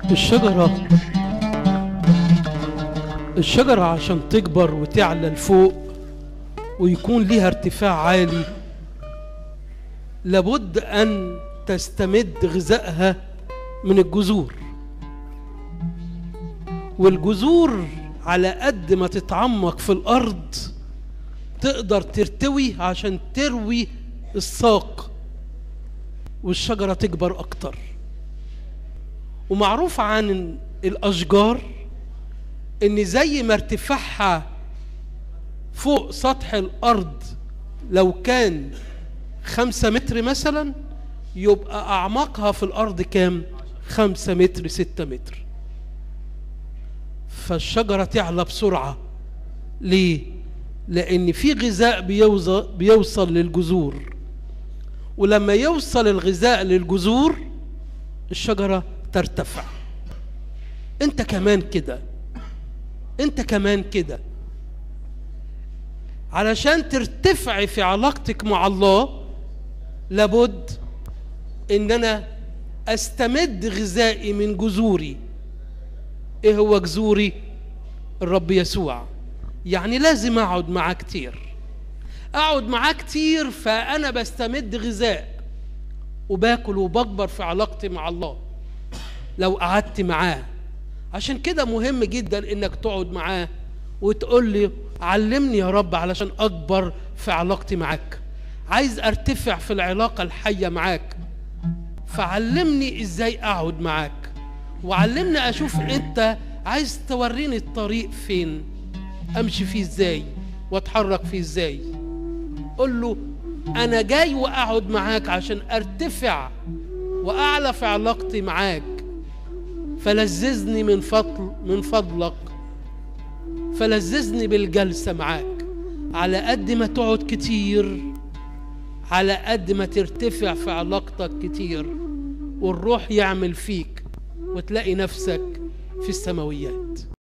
الشجرة الشجرة عشان تكبر وتعلى لفوق ويكون ليها ارتفاع عالي لابد أن تستمد غذائها من الجذور والجذور على قد ما تتعمق في الأرض تقدر ترتوي عشان تروي الساق والشجرة تكبر أكتر ومعروف عن الأشجار إن زي ما ارتفاعها فوق سطح الأرض لو كان خمسة متر مثلا يبقى أعماقها في الأرض كام؟ خمسة متر ستة متر فالشجرة تعلى بسرعة ليه؟ لأن في غذاء بيوصل, بيوصل للجذور ولما يوصل الغذاء للجذور الشجرة ترتفع انت كمان كده انت كمان كده علشان ترتفعي في علاقتك مع الله لابد ان انا استمد غذائي من جذوري ايه هو جذوري الرب يسوع يعني لازم اقعد معاه كتير اقعد معاه كتير فانا بستمد غذاء وباكل وبكبر في علاقتي مع الله لو قعدت معاه عشان كده مهم جدا انك تقعد معاه وتقول لي علمني يا رب علشان اكبر في علاقتي معاك عايز ارتفع في العلاقه الحيه معاك فعلمني ازاي اقعد معاك وعلمني اشوف انت عايز توريني الطريق فين امشي فيه ازاي واتحرك فيه ازاي قول له انا جاي واقعد معاك عشان ارتفع واعلى في علاقتي معاك فلذذني من فضل من فضلك فلذذني بالجلسه معاك على قد ما تقعد كتير على قد ما ترتفع في علاقتك كتير والروح يعمل فيك وتلاقي نفسك في السماويات